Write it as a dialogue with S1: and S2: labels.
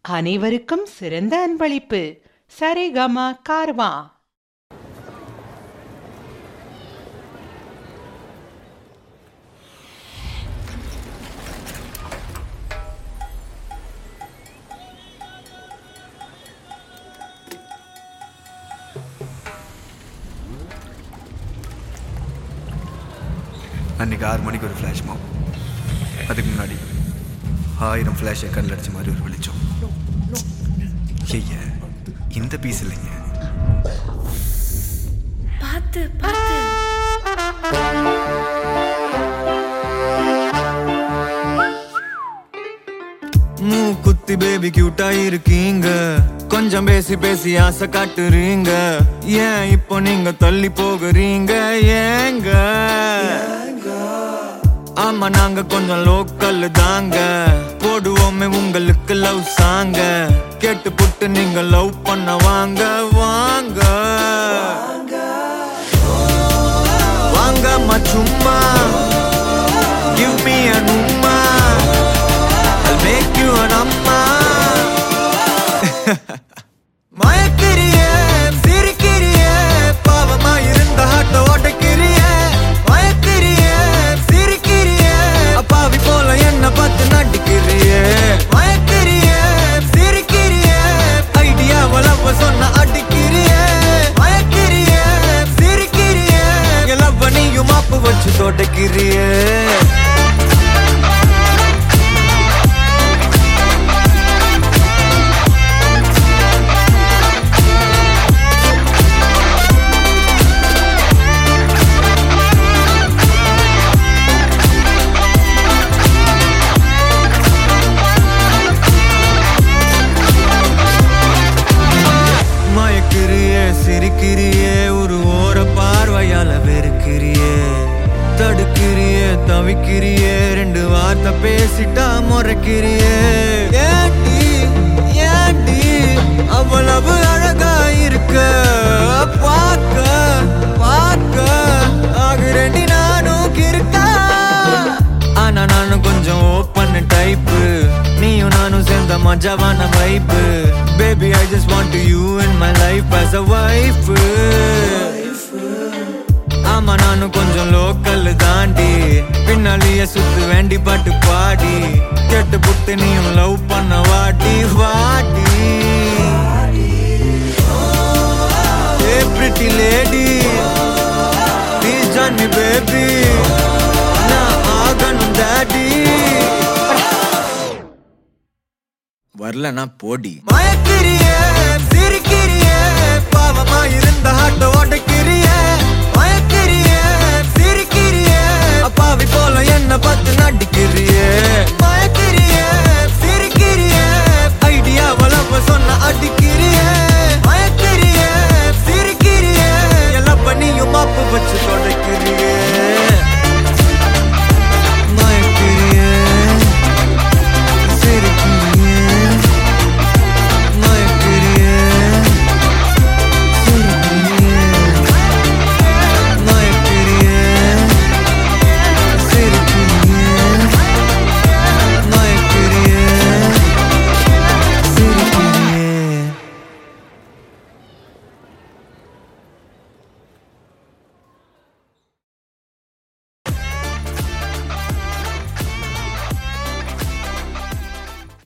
S1: அனைவருக்கும் சிறந்த அன்பளிப்பு சரிகமா கார்வா
S2: அன்னைக்கு ஆறு மணிக்கு ஒரு ஃப்ளாஷ் மாப் அதுக்கு முன்னாடி ஆயிரம் ஃப்ளாஷை கண்ணில் அடிச்ச மாதிரி ஒரு வெளிச்சம் ஐய இந்த பீஸ் இல்லைங்க
S3: பார்த்து பார்த்து
S4: மூ குத்தி பேபி கியூட்டா இருக்கீங்க கொஞ்சம் பேசி பேசி ஆசை காட்டுறீங்க ஏன் இப்போ நீங்க தள்ளி போகுறீங்க ஏங்க ஆமா நாங்க கொஞ்சம் லோக்கல் தாங்க போடுவோமே உங்களுக்கு லவ் சாங்க கேட்டு புட்டு நீங்க லவ் பண்ண வாங்க வாங்க வாங்க சும்மா Give me a numma I'll make you an amma மயக்கிறியே சிரிக்கிறியே பாவமா இருந்த ஹாட்ட உடைக்கிறியே மயக்கிறியே சிரிக்கிறியே அப்பாவி போல என்ன பார்த்து நடிக்கிறியே மயக்கிறியே சிரிக்கிறியே ஐடியாவ லவ் சொன்ன அடிக்கிறியே மயக்கிறியே சிரிக்கிறியே லவ் நீயும் மாப்பு வச்சு தொடைக்கிறியே மயக்கிறியே சிரிக்கிறியே ஒரு ஓர பார்வையால வெறுக்கிறியே தடுக்கிறியே தவிக்கிறியே ரெண்டு வார்த்தை பேசிட்டா முறைக்கிறியே ஏண்டி ஏண்டி அவ்வளவு அழகா இருக்க பார்க்க பார்க்க ஆகுறேண்டி நானும் கிறுக்கா ஆனா நானும் கொஞ்சம் ஓப்பன் டைப்பு நீயும் நானும் சேர்ந்த மஜாவான வைப்பு baby I just want you in my life as a wife ஆமா நானும் கொஞ்சம் லோக்கல் தாண்டி பின்னாலேயே சுத்து வேண்டி பாட்டு பாடி கேட்டு புட்டு நீயும் லவ் பண்ண வாடி வாடி a pretty lady please join me baby நான் ஆகணும் டாடி வரலனா போடி மயக்கிறியே சிரிக்கிறியே பாவமா இருந்த ஹாட்ட உடைக்கிறியே மயக்கிறியே சிரிக்கிறியே அப்பாவி போல என்ன பார்த்து நடிக்கிறியே மயக்கிறியே